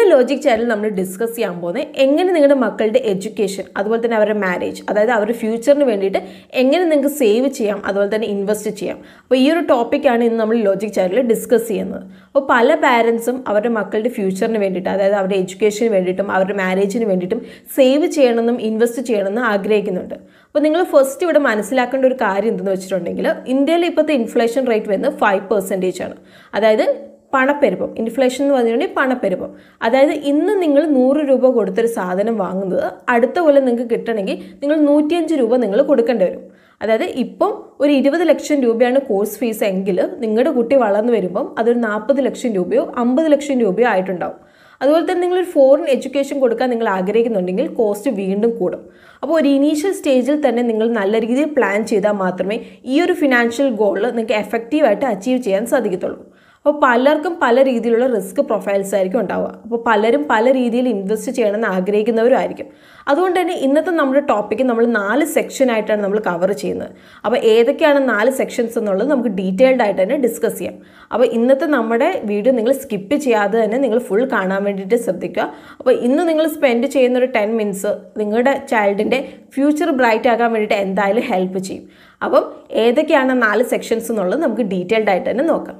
logic channel നമ്മൾ discuss ചെയ്യാൻ പോകുന്നത് എങ്ങനെ നിങ്ങളുടെ മക്കളുടെ എഡ്യൂക്കേഷൻ അതുപോലെ തന്നെ അവരുടെ മാരേജ് അതായത് അവരുടെ ഫ്യൂച്ചറിന് വേണ്ടിയിട്ട് എങ്ങനെ നിങ്ങൾക്ക് സേവ് ചെയ്യാം അതുപോലെ തന്നെ ഇൻവെസ്റ്റ് ചെയ്യാം അപ്പോൾ ഈ ഒരു ടോപ്പിക്കാണ് ഇന്ന് നമ്മൾ ലോജിക് ചാനലിൽ ഡിസ്കസ് ചെയ്യുന്നത് അപ്പോൾ പല പാരൻസും അവരുടെ മക്കളുടെ ഫ്യൂച്ചറിന് വേണ്ടിയിട്ട് അതായത് അവരുടെ എഡ്യൂക്കേഷന് വേണ്ടിയിട്ടും അവരുടെ മാരേജിന് വേണ്ടിയിട്ടും സേവ് ചെയ്യണമെന്നും ഇൻവെസ്റ്റ് ചെയ്യണമെന്നും ആഗ്രഹിക്കുന്നുണ്ട് അപ്പോൾ നിങ്ങൾ ഫസ്റ്റ് ഇവിടെ മനസ്സിലാക്കേണ്ട ഒരു കാര്യം എന്തെന്ന് വെച്ചിട്ടുണ്ടെങ്കിൽ ഇന്ത്യയിൽ ഇപ്പോഴത്തെ ഇൻഫ്ലേഷൻ റേറ്റ് വരുന്നത് ഫൈവ് പെർസെൻറ്റേജ് ആണ് അതായത് പണപ്പെരുപ്പം ഇൻഫ്ലേഷൻ എന്ന് പറഞ്ഞിട്ടുണ്ടെങ്കിൽ പണപ്പെരുപ്പം അതായത് ഇന്ന് നിങ്ങൾ നൂറ് രൂപ കൊടുത്തൊരു സാധനം വാങ്ങുന്നത് അടുത്ത കൊല്ലം നിങ്ങൾക്ക് കിട്ടണമെങ്കിൽ നിങ്ങൾ നൂറ്റിയഞ്ച് രൂപ നിങ്ങൾ കൊടുക്കേണ്ടി വരും അതായത് ഇപ്പം ഒരു ഇരുപത് ലക്ഷം രൂപയാണ് കോഴ്സ് ഫീസ് എങ്കിൽ നിങ്ങളുടെ കുട്ടി വളർന്നു വരുമ്പം അതൊരു നാൽപ്പത് ലക്ഷം രൂപയോ അമ്പത് ലക്ഷം രൂപയോ ആയിട്ടുണ്ടാവും അതുപോലെ തന്നെ നിങ്ങളൊരു ഫോറിൻ എഡ്യൂക്കേഷൻ കൊടുക്കാൻ നിങ്ങൾ ആഗ്രഹിക്കുന്നുണ്ടെങ്കിൽ കോസ്റ്റ് വീണ്ടും കൂടും അപ്പോൾ ഒരു ഇനീഷ്യൽ സ്റ്റേജിൽ തന്നെ നിങ്ങൾ നല്ല രീതിയിൽ പ്ലാൻ ചെയ്താൽ മാത്രമേ ഈ ഒരു ഫിനാൻഷ്യൽ ഗോൾ നിങ്ങൾക്ക് എഫക്റ്റീവായിട്ട് അച്ചീവ് ചെയ്യാൻ സാധിക്കത്തുള്ളൂ അപ്പോൾ പലർക്കും പല രീതിയിലുള്ള റിസ്ക് പ്രൊഫൈൽസ് ആയിരിക്കും ഉണ്ടാവുക അപ്പോൾ പലരും പല രീതിയിൽ ഇൻവെസ്റ്റ് ചെയ്യണമെന്ന് ആഗ്രഹിക്കുന്നവരും ആയിരിക്കും അതുകൊണ്ട് തന്നെ ഇന്നത്തെ നമ്മുടെ ടോപ്പിക്ക് നമ്മൾ നാല് സെക്ഷനായിട്ടാണ് നമ്മൾ കവർ ചെയ്യുന്നത് അപ്പോൾ ഏതൊക്കെയാണ് നാല് സെക്ഷൻസ് എന്നുള്ളത് നമുക്ക് ഡീറ്റെയിൽഡ് ആയിട്ട് തന്നെ ഡിസ്കസ് ചെയ്യാം അപ്പോൾ ഇന്നത്തെ നമ്മുടെ വീഡിയോ നിങ്ങൾ സ്കിപ്പ് ചെയ്യാതെ തന്നെ നിങ്ങൾ ഫുൾ കാണാൻ വേണ്ടിയിട്ട് ശ്രദ്ധിക്കുക അപ്പോൾ ഇന്ന് നിങ്ങൾ സ്പെൻഡ് ചെയ്യുന്ന ഒരു ടെൻ മിനിറ്റ്സ് നിങ്ങളുടെ ചൈൽഡിൻ്റെ ഫ്യൂച്ചർ ബ്രൈറ്റ് ആക്കാൻ വേണ്ടിയിട്ട് എന്തായാലും ഹെൽപ്പ് ചെയ്യും അപ്പം ഏതൊക്കെയാണ് നാല് സെക്ഷൻസ് എന്നുള്ളത് നമുക്ക് ഡീറ്റെയിൽഡ് ആയിട്ട് തന്നെ നോക്കാം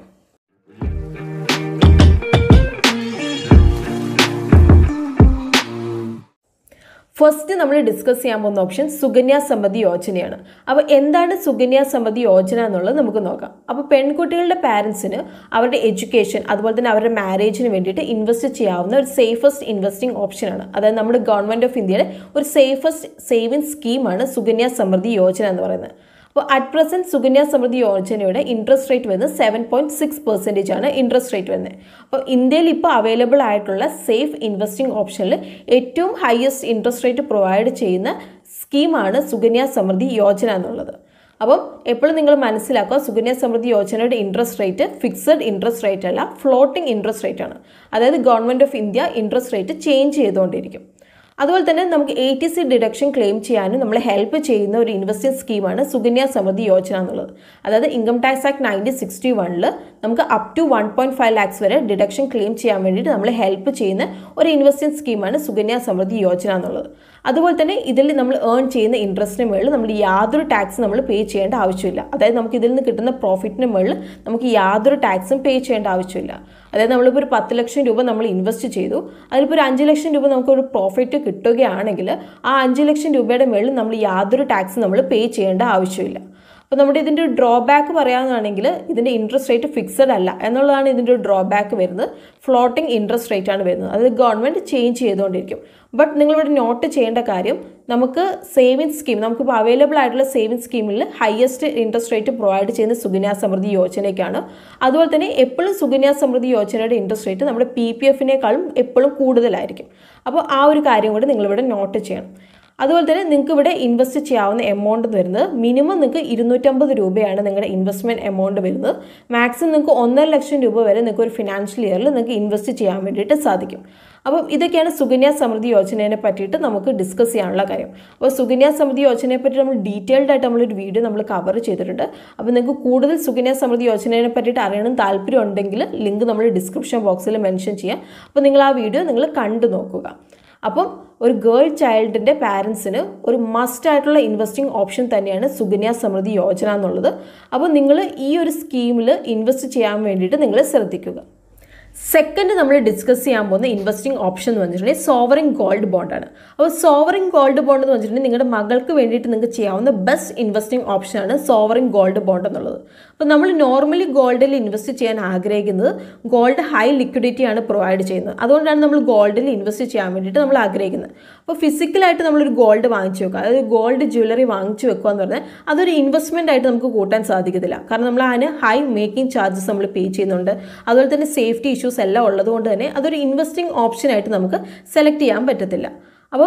ഫസ്റ്റ് നമ്മൾ ഡിസ്കസ് ചെയ്യാൻ പോകുന്ന ഓപ്ഷൻ സുകന്യ സമൃദ്ധി യോജനയാണ് അപ്പോൾ എന്താണ് സുകന്യ സമൃദ്ധി യോജന എന്നുള്ളത് നമുക്ക് നോക്കാം അപ്പോൾ പെൺകുട്ടികളുടെ പാരൻസിന് അവരുടെ എഡ്യൂക്കേഷൻ അതുപോലെ തന്നെ അവരുടെ മാരേജിന് വേണ്ടിയിട്ട് ഇൻവെസ്റ്റ് ചെയ്യാവുന്ന ഒരു സേഫസ്റ്റ് ഇൻവെസ്റ്റിംഗ് ഓപ്ഷനാണ് അതായത് നമ്മുടെ ഗവൺമെൻറ് ഓഫ് ഇന്ത്യയുടെ ഒരു സേഫസ്റ്റ് സേവിങ് സ്കീമാണ് സുകന്യ സമൃദ്ധി യോജന എന്ന് പറയുന്നത് അപ്പോൾ അറ്റ് പ്രസൻറ്റ് സുകന്യ സമൃദ്ധി യോജനയുടെ ഇൻട്രസ്റ്റ് റേറ്റ് വരുന്നത് സെവൻ പോയിൻറ്റ് സിക്സ് പെർസെൻറ്റേജ് ആണ് ഇൻട്രസ്റ്റ് റേറ്റ് വരുന്നത് അപ്പോൾ ഇന്ത്യയിൽ ഇപ്പോൾ അവൈലബിൾ ആയിട്ടുള്ള സേഫ് ഇൻവെസ്റ്റിംഗ് ഓപ്ഷനിൽ ഏറ്റവും ഹയസ്റ്റ് ഇൻട്രസ്റ്റ് റേറ്റ് പ്രൊവൈഡ് ചെയ്യുന്ന സ്കീമാണ് സുകന്യ സമൃദ്ധി യോജന എന്നുള്ളത് അപ്പം എപ്പോഴും നിങ്ങൾ മനസ്സിലാക്കുക സുകന്യ സമൃദ്ധി യോജനയുടെ interest rate fixed interest rate അല്ല ഫ്ലോട്ടിംഗ് ഇൻട്രസ്റ്റ് റേറ്റ് ആണ് അതായത് government of India interest rate change ചെയ്തുകൊണ്ടിരിക്കും അതുപോലെ തന്നെ നമുക്ക് eighty C deduction claim ചെയ്യാനും നമ്മളെ ഹെൽപ്പ് ചെയ്യുന്ന ഒരു ഇൻവെസ്റ്റ്മെന്റ് സ്കീമാണ് സുകന്യ സമൃദ്ധി യോജന എന്നുള്ളത് അതായത് income tax act nineteen sixty വണ്ണിൽ നമുക്ക് up to one point five lakhs വരെ ഡിഡക്ഷൻ ക്ലെയിം ചെയ്യാൻ വേണ്ടിയിട്ട് നമ്മളെ ഹെൽപ്പ് ചെയ്യുന്ന ഒരു ഇൻവെസ്റ്റ്മെന്റ് സ്കീമാണ് സുകന്യ സമൃദ്ധി യോജന എന്നുള്ളത് അതുപോലെ തന്നെ ഇതിൽ നമ്മൾ ഏൺ ചെയ്യുന്ന ഇൻട്രസ്റ്റിന് മുകളിൽ നമ്മൾ യാതൊരു ടാക്സ് നമ്മൾ പേ ചെയ്യേണ്ട ആവശ്യമില്ല അതായത് നമുക്ക് ഇതിൽ നിന്ന് കിട്ടുന്ന പ്രോഫിറ്റിന് മുകളിൽ നമുക്ക് യാതൊരു ടാക്സും പേ ചെയ്യേണ്ട ആവശ്യമില്ല അതായത് നമ്മളിപ്പോൾ ഒരു പത്ത് ലക്ഷം രൂപ നമ്മൾ ഇൻവെസ്റ്റ് ചെയ്തു അതിലിപ്പോൾ ഒരു അഞ്ച് ലക്ഷം രൂപ നമുക്ക് ഒരു പ്രോഫിറ്റ് കിട്ടുകയാണെങ്കിൽ ആ അഞ്ച് ലക്ഷം രൂപയുടെ മുകളിൽ നമ്മൾ യാതൊരു ടാക്സ് നമ്മൾ പേ ചെയ്യേണ്ട ആവശ്യമില്ല അപ്പോൾ നമ്മുടെ ഇതിൻ്റെ ഒരു ഡ്രോബാക്ക് പറയാവുന്നതാണെങ്കിൽ ഇതിൻ്റെ ഇൻട്രസ്റ്റ് റേറ്റ് ഫിക്സഡ് അല്ല എന്നുള്ളതാണ് ഇതിൻ്റെ ഒരു ഡ്രോബാക്ക് വരുന്നത് ഫ്ലോട്ടിംഗ് ഇൻട്രസ്റ്റ് റേറ്റ് ആണ് വരുന്നത് അത് ഗവൺമെൻറ് ചേഞ്ച് ചെയ്തുകൊണ്ടിരിക്കും ബട്ട് നിങ്ങളിവിടെ നോട്ട് ചെയ്യേണ്ട കാര്യം നമുക്ക് സേവിങ് സ്കീം നമുക്കിപ്പോൾ അവൈലബിൾ ആയിട്ടുള്ള സേവിങ് സ്കീമിൽ ഹയസ്റ്റ് ഇൻട്രസ്റ്റ് റേറ്റ് പ്രൊവൈഡ് ചെയ്യുന്ന സുകന്യ സമൃദ്ധി യോജനയ്ക്കാണ് അതുപോലെ തന്നെ എപ്പോഴും സുകന്യ സമൃദ്ധി യോജനയുടെ ഇൻട്രസ്റ്റ് റേറ്റ് നമ്മുടെ പി പി എഫിനേക്കാളും എപ്പോഴും കൂടുതലായിരിക്കും അപ്പോൾ ആ ഒരു കാര്യം കൂടി നിങ്ങളിവിടെ നോട്ട് ചെയ്യണം അതുപോലെ തന്നെ നിങ്ങൾക്ക് ഇവിടെ ഇൻവെസ്റ്റ് ചെയ്യാവുന്ന എമൗണ്ട് വരുന്നത് മിനിമം നിങ്ങൾക്ക് ഇരുന്നൂറ്റമ്പത് രൂപയാണ് നിങ്ങളുടെ ഇൻവെസ്റ്റ്മെൻറ്റ് എമൗണ്ട് വരുന്നത് മാക്സിമം നിങ്ങൾക്ക് ഒന്നര ലക്ഷം രൂപ വരെ നിങ്ങൾക്ക് ഒരു ഫിനാൻഷ്യൽ ഇയറിൽ നിങ്ങൾക്ക് ഇൻവെസ്റ്റ് ചെയ്യാൻ വേണ്ടിയിട്ട് സാധിക്കും അപ്പം ഇതൊക്കെയാണ് സുകന്യ സമൃദ്ധി യോജനയെ പറ്റിയിട്ട് നമുക്ക് ഡിസ്കസ് ചെയ്യാനുള്ള കാര്യം അപ്പോൾ സുകന്യ സമൃദ്ധി യോജനയെ പറ്റി നമ്മൾ ഡീറ്റെയിൽഡ് ആയിട്ട് നമ്മളൊരു വീഡിയോ നമ്മൾ കവർ ചെയ്തിട്ടുണ്ട് അപ്പോൾ നിങ്ങൾക്ക് കൂടുതൽ സുകന്യ സമൃദ്ധി യോജനയെ പറ്റിയിട്ട് അറിയണം താല്പര്യം ഉണ്ടെങ്കിൽ ലിങ്ക് നമ്മൾ ഡിസ്ക്രിപ്ഷൻ ബോക്സിൽ മെൻഷൻ ചെയ്യാം അപ്പോൾ നിങ്ങൾ ആ വീഡിയോ നിങ്ങൾ കണ്ടു നോക്കുക അപ്പം ഒരു ഗേൾ ചൈൽഡിൻ്റെ പാരൻസിന് ഒരു മസ്റ്റ് ആയിട്ടുള്ള ഇൻവെസ്റ്റിംഗ് ഓപ്ഷൻ തന്നെയാണ് സുകന്യ സമൃദ്ധി യോജന എന്നുള്ളത് അപ്പോൾ നിങ്ങൾ ഈ ഒരു സ്കീമിൽ ഇൻവെസ്റ്റ് ചെയ്യാൻ വേണ്ടിയിട്ട് നിങ്ങൾ ശ്രദ്ധിക്കുക സെക്കൻഡ് നമ്മൾ ഡിസ്കസ് ചെയ്യാൻ പോകുന്ന ഇൻവെസ്റ്റിംഗ് ഓപ്ഷൻ എന്ന് പറഞ്ഞിട്ടുണ്ടെങ്കിൽ സോവറിംഗ് ഗോൾഡ് ബോണ്ടാണ് അപ്പോൾ സോവറിംഗ് ഗോൾഡ് ബോണ്ട് എന്ന് വെച്ചിട്ടുണ്ടെങ്കിൽ നിങ്ങളുടെ മകൾക്ക് വേണ്ടിയിട്ട് നിങ്ങൾക്ക് ചെയ്യാവുന്ന ബെസ്റ്റ് ഇൻവെസ്റ്റിംഗ് ഓപ്ഷനാണ് സോവറിംഗ് ഗോൾഡ് ബോണ്ട് എന്നുള്ളത് അപ്പോൾ നമ്മൾ നോർമലി ഗോൾഡിൽ ഇൻവെസ്റ്റ് ചെയ്യാൻ ആഗ്രഹിക്കുന്നത് ഗോൾഡ് ഹൈ ലിക്വിഡിറ്റി ആണ് പ്രൊവൈഡ് ചെയ്യുന്നത് അതുകൊണ്ടാണ് നമ്മൾ ഗോൾഡിൽ ഇൻവെസ്റ്റ് ചെയ്യാൻ വേണ്ടിയിട്ട് നമ്മൾ ആഗ്രഹിക്കുന്നത് അപ്പോൾ ഫിസിക്കലായിട്ട് നമ്മളൊരു ഗോൾഡ് വാങ്ങിച്ചു വെക്കുക അതായത് ഗോൾഡ് ജ്വല്ലറി വാങ്ങിച്ചു വെക്കുക എന്ന് പറഞ്ഞാൽ അതൊരു ഇൻവെസ്റ്റ്മെൻ്റ് ആയിട്ട് നമുക്ക് കൂട്ടാൻ സാധിക്കത്തില്ല കാരണം നമ്മൾ അതിന് ഹൈ മേക്കിംഗ് ചാർജസ് നമ്മൾ പേ ചെയ്യുന്നുണ്ട് അതുപോലെ തന്നെ സേഫ്റ്റി ഇഷ്യൂസ് എല്ലാം ഉള്ളതുകൊണ്ട് തന്നെ അതൊരു ഇൻവെസ്റ്റിംഗ് ഓപ്ഷനായിട്ട് നമുക്ക് സെലക്ട് ചെയ്യാൻ പറ്റത്തില്ല അപ്പം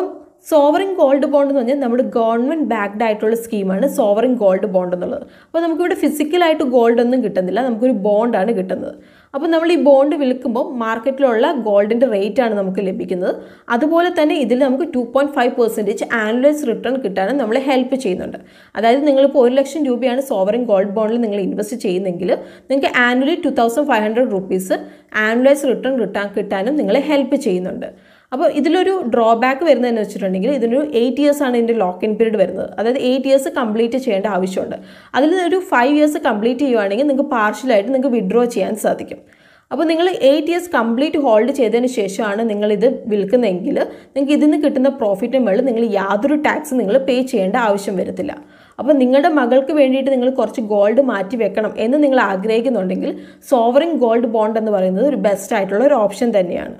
സോവറിൻ ഗോൾഡ് ബോണ്ട് എന്ന് പറഞ്ഞാൽ നമ്മുടെ ഗവൺമെൻറ് ബാക്ക്ഡ് ആയിട്ടുള്ള സ്കീമാണ് സോവറിൻ ഗോൾഡ് ബോണ്ട് എന്നുള്ളത് അപ്പോൾ നമുക്കിവിടെ ഫിസിക്കലായിട്ട് ഗോൾഡ് ഒന്നും കിട്ടുന്നില്ല നമുക്കൊരു ബോണ്ടാണ് കിട്ടുന്നത് അപ്പോൾ നമ്മൾ ഈ ബോണ്ട് വിൽക്കുമ്പോൾ മാർക്കറ്റിലുള്ള ഗോൾഡിൻ്റെ റേറ്റ് ആണ് നമുക്ക് ലഭിക്കുന്നത് അതുപോലെ തന്നെ ഇതിൽ നമുക്ക് two point five percentage annualise return കിട്ടാനും നമ്മളെ ഹെൽപ്പ് ചെയ്യുന്നുണ്ട് അതായത് നിങ്ങളിപ്പോൾ ഒരു ലക്ഷം രൂപയാണ് സോവറിൻ ഗോൾഡ് ബോണ്ടിൽ നിങ്ങൾ ഇൻവെസ്റ്റ് ചെയ്യുന്നെങ്കിൽ നിങ്ങൾക്ക് annually two thousand five hundred rupees annualise return കിട്ടാൻ കിട്ടാനും നിങ്ങളെ ഹെൽപ്പ് ചെയ്യുന്നുണ്ട് അപ്പോൾ ഇതിലൊരു ഡ്രോബാക്ക് വരുന്നതെന്ന് വെച്ചിട്ടുണ്ടെങ്കിൽ ഇതിനൊരു എയ്റ്റ് ഇയേഴ്സ് ആണ് ഇതിൻ്റെ ലോക്ക് ഇൻ പീരീഡ് വരുന്നത് അതായത് എയ്റ്റ് ഇയേഴ്സ് കംപ്ലീറ്റ് ചെയ്യേണ്ട ആവശ്യമുണ്ട് അതിൽ ഒരു ഫൈവ് ഇയേഴ്സ് കംപ്ലീറ്റ് ചെയ്യുവാണെങ്കിൽ നിങ്ങൾക്ക് പാർഷ്യലായിട്ട് നിങ്ങൾക്ക് വിഡ്രോ ചെയ്യാൻ സാധിക്കും അപ്പോൾ നിങ്ങൾ എയ്റ്റ് ഇയേഴ്സ് കംപ്ലീറ്റ് ഹോൾഡ് ചെയ്തതിന് ശേഷമാണ് നിങ്ങളിത് വിൽക്കുന്നതെങ്കിൽ നിങ്ങൾക്ക് ഇതിൽ നിന്ന് കിട്ടുന്ന പ്രോഫിറ്റിന് മുകളിൽ നിങ്ങൾ യാതൊരു ടാക്സ് നിങ്ങൾ പേ ചെയ്യേണ്ട ആവശ്യം വരത്തില്ല അപ്പോൾ നിങ്ങളുടെ മകൾക്ക് വേണ്ടിയിട്ട് നിങ്ങൾ കുറച്ച് ഗോൾഡ് മാറ്റി വെക്കണം എന്ന് നിങ്ങൾ ആഗ്രഹിക്കുന്നുണ്ടെങ്കിൽ സോവറിൻ ഗോൾഡ് ബോണ്ട് എന്ന് പറയുന്നത് ഒരു ബെസ്റ്റ് ആയിട്ടുള്ള ഒരു ഓപ്ഷൻ തന്നെയാണ്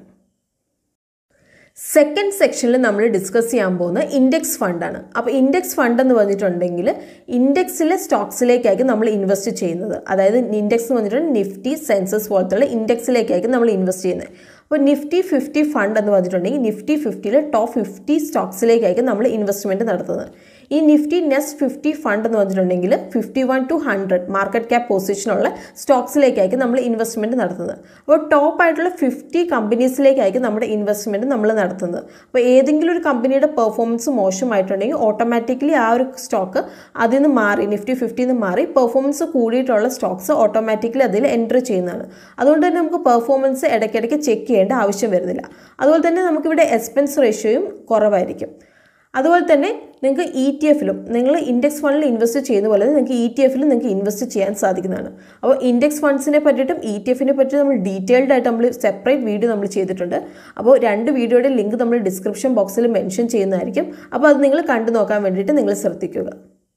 സെക്കൻഡ് സെക്ഷനിൽ നമ്മൾ ഡിസ്കസ് ചെയ്യാൻ പോകുന്ന ഇൻഡെക്സ് ഫണ്ടാണ് അപ്പോൾ ഇൻഡെക്സ് ഫണ്ട് എന്ന് പറഞ്ഞിട്ടുണ്ടെങ്കിൽ ഇൻഡെക്സിലെ സ്റ്റോക്സിലേക്കായിരിക്കും നമ്മൾ ഇൻവെസ്റ്റ് ചെയ്യുന്നത് അതായത് ഇൻഡെക്സ് എന്ന് പറഞ്ഞിട്ടുണ്ടെങ്കിൽ നിഫ്റ്റി സെൻസസ് പോലത്തുള്ള ഇൻഡെക്സിലേക്കായിരിക്കും നമ്മൾ ഇൻവെസ്റ്റ് ചെയ്യുന്നത് അപ്പോൾ നിഫ്റ്റി ഫിഫ്റ്റി ഫണ്ട് എന്ന് പറഞ്ഞിട്ടുണ്ടെങ്കിൽ നിഫ്റ്റി ഫിഫ്റ്റിയിലെ ടോപ്പ് ഫിഫ്റ്റി സ്റ്റോക്സിലേക്കായിരിക്കും നമ്മൾ ഇൻവെസ്റ്റ്മെൻറ്റ് നടത്തുന്നത് ഈ നിഫ്റ്റി നെക്സ്റ്റ് ഫിഫ്റ്റി ഫണ്ട് എന്ന് പറഞ്ഞിട്ടുണ്ടെങ്കിൽ fifty one two hundred market cap പൊസിഷനുള്ള സ്റ്റോക്സിലേക്കായിരിക്കും നമ്മൾ ഇൻവെസ്റ്റ്മെൻറ്റ് നടത്തുന്നത് അപ്പോൾ ടോപ്പ് ആയിട്ടുള്ള ഫിഫ്റ്റി കമ്പനീസിലേക്കായിരിക്കും നമ്മുടെ ഇൻവെസ്റ്റ്മെൻറ്റ് നമ്മൾ നടത്തുന്നത് അപ്പോൾ ഏതെങ്കിലും ഒരു കമ്പനിയുടെ പെർഫോമൻസ് മോശമായിട്ടുണ്ടെങ്കിൽ ഓട്ടോമാറ്റിക്കലി ആ ഒരു സ്റ്റോക്ക് അതിൽ നിന്ന് മാറി നിഫ്റ്റി ഫിഫ്റ്റിയിൽ നിന്ന് മാറി പെർഫോമൻസ് കൂടിയിട്ടുള്ള സ്റ്റോക്സ് ഓട്ടോമാറ്റിക്കലി അതിൽ എൻറ്റർ ചെയ്യുന്നതാണ് അതുകൊണ്ട് തന്നെ നമുക്ക് പെർഫോമൻസ് ഇടയ്ക്കിടയ്ക്ക് ചെക്ക് ചെയ്യേണ്ട ആവശ്യം വരുന്നില്ല അതുപോലെ തന്നെ നമുക്കിവിടെ എക്സ്പെൻസ് റേഷ്യോയും കുറവായിരിക്കും അതുപോലെ തന്നെ നിങ്ങൾക്ക് ഇ ടി എഫിലും നിങ്ങൾ ഇൻഡെക്സ് ഫണ്ടിൽ ഇൻവെസ്റ്റ് ചെയ്യുന്ന പോലെ നിങ്ങൾക്ക് ഇ ടി എഫിലും നിങ്ങൾക്ക് ഇൻവെസ്റ്റ് ചെയ്യാൻ സാധിക്കുന്നതാണ് അപ്പോൾ ഇൻഡെക്സ് ഫണ്ട്സിനെ പറ്റിയിട്ടും ഇ ടി എഫിനെ പറ്റി നമ്മൾ ഡീറ്റെയിൽഡ് ആയിട്ട് നമ്മൾ സെപ്പറേറ്റ് വീഡിയോ നമ്മൾ ചെയ്തിട്ടുണ്ട് അപ്പോൾ രണ്ട് വീഡിയോയുടെ ലിങ്ക് നമ്മൾ ഡിസ്ക്രിപ്ഷൻ ബോക്സിൽ മെൻഷൻ ചെയ്യുന്നതായിരിക്കും അപ്പോൾ അത് നിങ്ങൾ കണ്ടു നോക്കാൻ വേണ്ടിയിട്ട് നിങ്ങൾ ശ്രദ്ധിക്കുക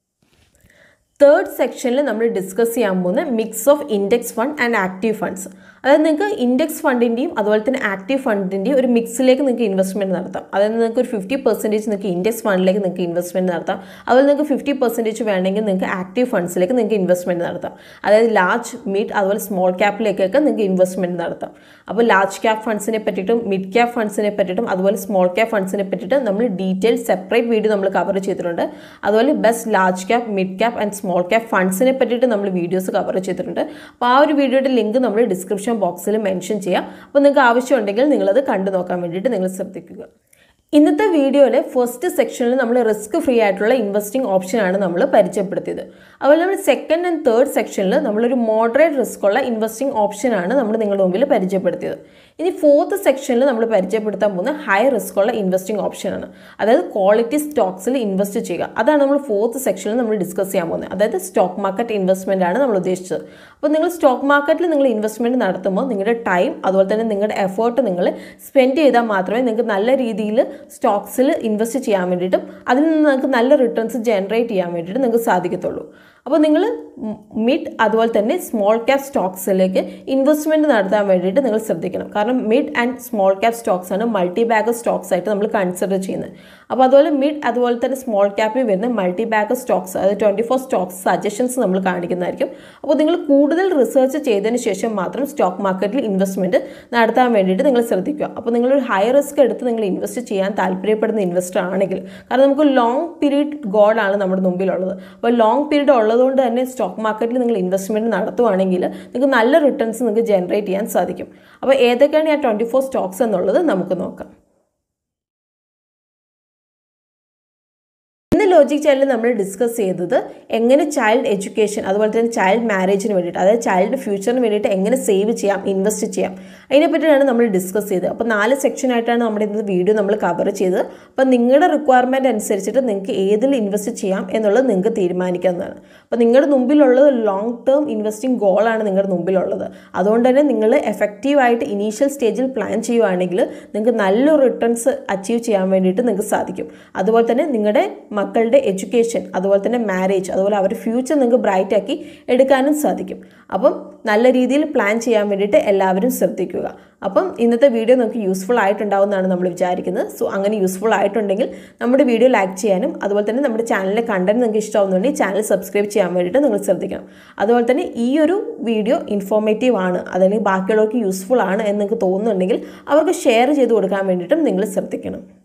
തേർഡ് സെക്ഷനിൽ നമ്മൾ ഡിസ്കസ് ചെയ്യാൻ പോകുന്ന mix of index fund and active funds അതായത് നിങ്ങൾക്ക് ഇൻഡെക്സ് ഫണ്ടിൻ്റെയും അതുപോലെ തന്നെ ആക്റ്റീവ് ഫണ്ടിൻ്റെയും ഒരു മിക്സിലേക്ക് നിങ്ങൾക്ക് ഇൻവെസ്റ്റ്മെൻറ്റ് നടത്താം അതായത് നിങ്ങൾക്ക് ഒരു ഫിഫ്റ്റി പെർസെൻറ്റേജ് നിങ്ങൾക്ക് ഇൻഡെക്സ് ഫണ്ടിലേക്ക് നിങ്ങൾക്ക് ഇൻവെസ്റ്റ്മെൻറ്റ് നടത്താം അതുപോലെ നിങ്ങൾക്ക് ഫിഫ്റ്റി പെർസെൻറ്റേജ് വേണമെങ്കിൽ നിങ്ങൾക്ക് ആക്റ്റീവ് ഫണ്ട്സിലേക്ക് നിങ്ങൾക്ക് ഇൻവെസ്റ്റ്മെൻറ്റ് നടത്താം അതായത് ലാർജ് മിഡ് അതുപോലെ സ്മോൾ ക്യാപ്പിലേക്കൊക്കെ നിങ്ങൾക്ക് ഇൻവെസ്റ്റ്മെൻറ്റ് നടത്താം അപ്പോൾ ലാർജ് ക്യാപ് ഫണ്ട്സിനെ പറ്റിയിട്ടും മിഡ് ക്യാപ് ഫണ്ട്സിനെ പറ്റിയിട്ടും അതുപോലെ സ്മോൾ ക്യാപ് ഫണ്ട്സിനെ പറ്റിയിട്ട് നമ്മൾ ഡീറ്റെയിൽ സെപ്പറേറ്റ് വീഡിയോ നമ്മൾ കവർ ചെയ്തിട്ടുണ്ട് അതുപോലെ best large cap mid cap and small cap ഫണ്ട്സിനെ പറ്റിയിട്ട് നമ്മൾ വീഡിയോസ് കവർ ചെയ്തിട്ടുണ്ട് അപ്പോൾ ആ ഒരു വീഡിയോയുടെ ലിങ്ക് നമ്മൾ ഡിസ്ക്രിപ്ഷൻ ബോക്സിൽ മെൻഷൻ ചെയ്യാം അപ്പോൾ നിങ്ങൾക്ക് ആവശ്യമുണ്ടെങ്കിൽ നിങ്ങളത് കണ്ടു നോക്കാൻ വേണ്ടിയിട്ട് നിങ്ങൾ ശ്രദ്ധിക്കുക ഇന്നത്തെ വീഡിയോയിൽ ഫസ്റ്റ് സെക്ഷനിൽ നമ്മൾ റിസ്ക് ഫ്രീ ആയിട്ടുള്ള ഇൻവെസ്റ്റിംഗ് ഓപ്ഷനാണ് നമ്മൾ പരിചയപ്പെടുത്തിയത് അതുപോലെ നമ്മൾ സെക്കൻഡ് ആൻഡ് തേർഡ് സെക്ഷനിൽ നമ്മളൊരു മോഡറേറ്റ് റിസ്ക് ഉള്ള ഇൻവെസ്റ്റിംഗ് ഓപ്ഷനാണ് നമ്മൾ നിങ്ങളുടെ മുമ്പിൽ പരിചയപ്പെടുത്തിയത് ഇനി ഫോർത്ത് സെക്ഷനിൽ നമ്മൾ പരിചയപ്പെടുത്താൻ പോകുന്ന ഹൈ റിസ്ക് ഉള്ള ഇൻവെസ്റ്റിംഗ് ഓപ്ഷനാണ് അതായത് ക്വാളിറ്റി സ്റ്റോക്സിൽ ഇൻവെസ്റ്റ് ചെയ്യുക അതാണ് നമ്മൾ ഫോർത്ത് സെക്ഷനിൽ നമ്മൾ ഡിസ്കസ് ചെയ്യാൻ പോകുന്നത് അതായത് സ്റ്റോക്ക് മാർക്കറ്റ് ഇൻവെസ്റ്റ്മെൻ്റ് ആണ് നമ്മൾ ഉദ്ദേശിച്ചത് അപ്പോൾ നിങ്ങൾ സ്റ്റോക്ക് മാർക്കറ്റിൽ നിങ്ങൾ ഇൻവെസ്റ്റ്മെൻറ്റ് നടത്തുമ്പോൾ നിങ്ങളുടെ ടൈം അതുപോലെ തന്നെ നിങ്ങളുടെ എഫേർട്ട് നിങ്ങൾ സ്പെൻഡ് ചെയ്താൽ മാത്രമേ നിങ്ങൾക്ക് നല്ല രീതിയിൽ സ്റ്റോക്സിൽ ഇൻവെസ്റ്റ് ചെയ്യാൻ വേണ്ടിയിട്ടും അതിൽ നിന്ന് നിങ്ങൾക്ക് നല്ല റിട്ടേൺസ് ജനറേറ്റ് ചെയ്യാൻ വേണ്ടിയിട്ട് നിങ്ങൾക്ക് സാധിക്കത്തുള്ളൂ അപ്പോൾ നിങ്ങൾ മിഡ് അതുപോലെ തന്നെ സ്മോൾ ക്യാപ് സ്റ്റോക്സിലേക്ക് ഇൻവെസ്റ്റ്മെൻറ്റ് നടത്താൻ വേണ്ടിയിട്ട് നിങ്ങൾ ശ്രദ്ധിക്കണം കാരണം mid and small cap stocks ആണ് മൾട്ടി ബാഗ് സ്റ്റോക്സ് ആയിട്ട് നമ്മൾ കൺസിഡർ ചെയ്യുന്നത് അപ്പോൾ അതുപോലെ മിഡ് അതുപോലെ തന്നെ സ്മോൾ ക്യാപ്പിൽ വരുന്ന മൾട്ടി ബാഗ് സ്റ്റോക്സ് അതായത് ട്വൻറ്റി ഫോർ സ്റ്റോക്സ് സജഷൻസ് നമ്മൾ കാണിക്കുന്നതായിരിക്കും അപ്പോൾ നിങ്ങൾ കൂടുതൽ റിസർച്ച് ചെയ്തതിന് ശേഷം മാത്രം സ്റ്റോക്ക് മാർക്കറ്റിൽ ഇൻവെസ്റ്റ്മെൻറ്റ് നടത്താൻ വേണ്ടിയിട്ട് നിങ്ങൾ ശ്രദ്ധിക്കുക അപ്പോൾ നിങ്ങളൊരു ഹൈ റിസ്ക് എടുത്ത് നിങ്ങൾ ഇൻവെസ്റ്റ് ചെയ്യാൻ താല്പര്യപ്പെടുന്ന ഇൻവെസ്റ്റർ ആണെങ്കിൽ കാരണം നമുക്ക് ലോങ് പീരീഡ് ഗോളാണ് നമ്മുടെ മുമ്പിലുള്ളത് അപ്പോൾ ലോങ് പീരീഡ് ഉള്ളതുകൊണ്ട് തന്നെ സ്റ്റോക്ക് മാർക്കറ്റിൽ നിങ്ങൾ ഇൻവെസ്റ്റ്മെൻറ്റ് നടത്തുവാണെങ്കിൽ നിങ്ങൾക്ക് നല്ല റിട്ടേൺസ് നിങ്ങൾക്ക് ജനറേറ്റ് ചെയ്യാൻ സാധിക്കും അപ്പോൾ ഏതൊക്കെയാണ് ആ ട്വൻറ്റി ഫോർ സ്റ്റോക്സ് എന്നുള്ളത് നമുക്ക് നോക്കാം ഇന്ന് ലോജിക് ചൈൽഡിൽ നമ്മൾ ഡിസ്കസ് ചെയ്തത് എങ്ങനെ ചൈൽഡ് എഡ്യൂക്കേഷൻ അതുപോലെ തന്നെ ചൈൽഡ് മാരേജിന് വേണ്ടിയിട്ട് അതായത് ചൈൽഡ് ഫ്യൂച്ചറിന് വേണ്ടിയിട്ട് എങ്ങനെ സേവ് ചെയ്യാം ഇൻവെസ്റ്റ് ചെയ്യാം അതിനെപ്പറ്റിയാണ് നമ്മൾ ഡിസ്കസ് ചെയ്തത് അപ്പോൾ നാല് സെക്ഷനായിട്ടാണ് നമ്മുടെ ഇന്നത്തെ വീഡിയോ നമ്മൾ കവർ ചെയ്തത് അപ്പോൾ നിങ്ങളുടെ റിക്വയർമെൻറ്റ് അനുസരിച്ചിട്ട് നിങ്ങൾക്ക് ഏതിൽ ഇൻവെസ്റ്റ് ചെയ്യാം എന്നുള്ളത് നിങ്ങൾക്ക് തീരുമാനിക്കാവുന്നതാണ് അപ്പോൾ നിങ്ങളുടെ മുമ്പിലുള്ളത് ലോങ് ടേം ഇൻവെസ്റ്റിംഗ് ഗോളാണ് നിങ്ങളുടെ മുമ്പിലുള്ളത് അതുകൊണ്ട് തന്നെ നിങ്ങൾ എഫക്റ്റീവായിട്ട് ഇനീഷ്യൽ സ്റ്റേജിൽ പ്ലാൻ ചെയ്യുവാണെങ്കിൽ നിങ്ങൾക്ക് നല്ലൊരു റിട്ടേൺസ് അച്ചീവ് ചെയ്യാൻ വേണ്ടിയിട്ട് നിങ്ങൾക്ക് സാധിക്കും അതുപോലെ തന്നെ നിങ്ങളുടെ മക്കളുടെ എഡ്യൂക്കേഷൻ അതുപോലെ തന്നെ മാരേജ് അതുപോലെ അവരുടെ ഫ്യൂച്ചർ നിങ്ങൾക്ക് ബ്രൈറ്റ് ആക്കി എടുക്കാനും സാധിക്കും അപ്പം നല്ല രീതിയിൽ പ്ലാൻ ചെയ്യാൻ വേണ്ടിയിട്ട് എല്ലാവരും ശ്രദ്ധിക്കുക അപ്പം ഇന്നത്തെ വീഡിയോ നിങ്ങൾക്ക് യൂസ്ഫുൾ ആയിട്ടുണ്ടാവുമെന്നാണ് നമ്മൾ വിചാരിക്കുന്നത് സോ അങ്ങനെ യൂസ്ഫുൾ ആയിട്ടുണ്ടെങ്കിൽ നമ്മുടെ വീഡിയോ ലൈക്ക് ചെയ്യാനും അതുപോലെ തന്നെ നമ്മുടെ ചാനലിലെ കണ്ടന്റ് നിങ്ങൾക്ക് ഇഷ്ടമാവുന്നുണ്ടെങ്കിൽ ചാനൽ സബ്സ്ക്രൈബ് ചെയ്യാൻ വേണ്ടിയിട്ട് നിങ്ങൾ ശ്രദ്ധിക്കണം അതുപോലെ തന്നെ ഈ ഒരു വീഡിയോ ഇൻഫോർമേറ്റീവ് ആണ് അതല്ലെങ്കിൽ ബാക്കിയുള്ളവർക്ക് യൂസ്ഫുൾ ആണ് എന്ന് നിങ്ങൾക്ക് തോന്നുന്നുണ്ടെങ്കിൽ അവർക്ക് ഷെയർ ചെയ്ത് കൊടുക്കാൻ വേണ്ടിയിട്ടും നിങ്ങൾ ശ്രദ്ധിക്കണം